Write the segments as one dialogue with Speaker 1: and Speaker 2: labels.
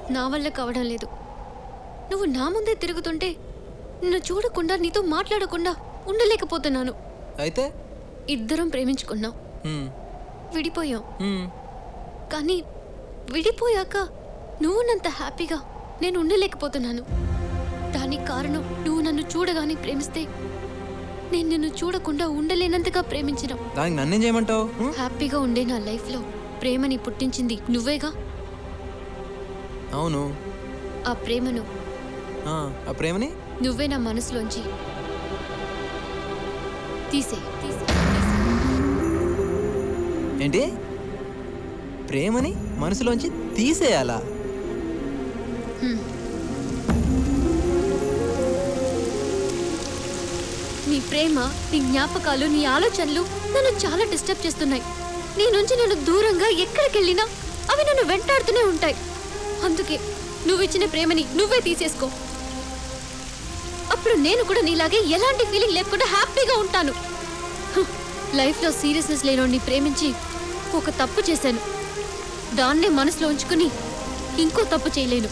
Speaker 1: నా వల్ల కావడం లేదు నువ్వు నా ముందే తిరుగుతుంటే నిన్ను చూడకుండా నీతో మాట్లాడకుండా ఉండలేకపోతున్నాను
Speaker 2: అయితే
Speaker 1: ఇద్దరం ప్రేమించుకున్నాం
Speaker 2: హ్మ్,
Speaker 1: విడిపోయాం
Speaker 2: హ్మ్.
Speaker 1: కానీ విడిపోయాక నువ్వు నంత హ్యాపీగా నేను ఉండలేకపోతున్నాను దానికి కారణం నువ్వు నన్ను చూడగానే ప్రేమిస్తే నేను నిన్ను చూడకుండా ఉండలేనంతగా ప్రేమించిన
Speaker 2: దానికి నన్నేం చేయమంటావు హ్మ్?
Speaker 1: హ్యాపీగా ఉండే నా లైఫ్లో ప్రేమని పుట్టించింది నువ్వేగా
Speaker 2: అవును
Speaker 1: ఆ ప్రేమను
Speaker 2: ఆ, ఆ ప్రేమని
Speaker 1: నువ్వే నా మనసులోంచి తీసే తీసే
Speaker 2: ఏంటి ప్రేమని మనసులోంచి తీసేయాలా
Speaker 1: నీ ప్రేమ నీ జ్ఞాపకాలు నీ ఆలోచనలు నన్ను చాలా డిస్టర్బ్ చేస్తున్నాయి నీ నుంచి నన్ను దూరంగా ఎక్కడికి వెళ్ళినా అవి నన్ను వెంటాడుతూనే ఉంటాయి అందుకే నువ్వు ఇచ్చిన ప్రేమని నువ్వే తీసేసుకో అప్పుడు నేను కూడా నీలాగే ఎలాంటి ఫీలింగ్ లేకుండా హ్యాపీగా ఉంటాను హ్, లైఫ్లో సీరియస్నెస్ లేనోడిని ప్రేమించి ఒక తప్పు చేశాను దాన్నే మనసులో ఉంచుకుని ఇంకో తప్పు చేయలేను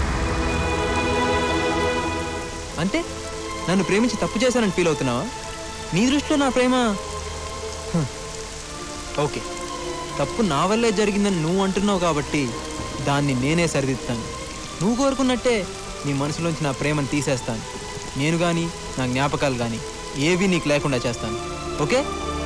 Speaker 2: అంటే నన్ను ప్రేమించి తప్పు చేశానని ఫీల్ అవుతున్నావా నీ దృష్టిలో నా ప్రేమ హ్మ్. ఓకే తప్పు నా వల్లే జరిగిందని నువ్వు అంటున్నావు కాబట్టి దాన్ని నేనే సరిదిద్దుతాను నువ్వు కోరుకున్నట్టే నీ మనసులోంచి నా ప్రేమను తీసేస్తాను నేను కానీ నా జ్ఞాపకాలు కానీ ఏవి నీకు లేకుండా చేస్తాను ఓకే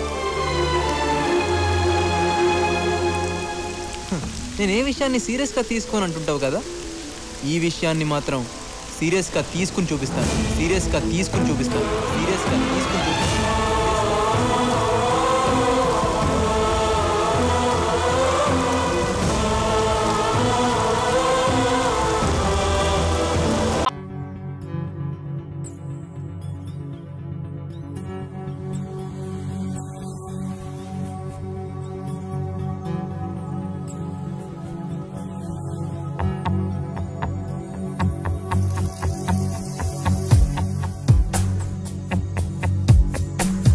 Speaker 2: హ్మ్. నేను ఏ విషయాన్ని సీరియస్గా తీసుకోని అంటుంటావు కదా ఈ విషయాన్ని మాత్రం సీరియస్గా తీసుకుని చూపిస్తాను సీరియస్గా తీసుకుని చూపిస్తాను సీరియస్గా తీసుకుని చూపిస్తాను